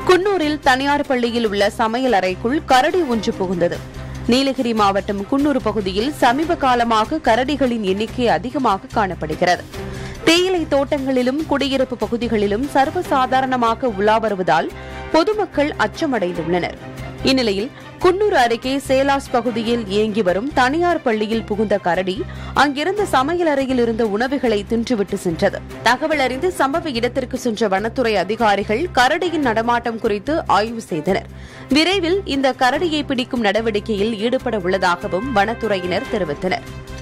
குன்னூரில் தனியார் பள்ளியில் உள்ள சமையல் அறைக்குள் கரடி ஒன்று புகுந்தது நீலகிரி மாவட்டம் குன்னூர் பகுதியில் சமீப காலமாக கரடிகளின் எண்ணிக்கை அதிகமாக காணப்படுகிறது தேயிலை தோட்டங்களிலும் குடியிருப்பு பகுதிகளிலும் சர்வசாதாரணமாக உலா வருவதால் பொதுமக்கள் அச்சமடைந்துள்ளனர் இந்நிலையில் குன்னூர் அருகே சேலாஸ் பகுதியில் இயங்கி வரும் தனியார் பள்ளியில் புகுந்த கரடி அங்கிருந்த சமையல் அறையில் இருந்த உணவுகளை தின்றுவிட்டு சென்றது தகவல் அறிந்து சம்பவ இடத்திற்கு சென்ற வனத்துறை அதிகாரிகள் கரடியின் நடமாட்டம் குறித்து ஆய்வு செய்தனர் விரைவில் இந்த கரடியை பிடிக்கும் நடவடிக்கையில் ஈடுபட உள்ளதாகவும் வனத்துறையினர் தெரிவித்தனர்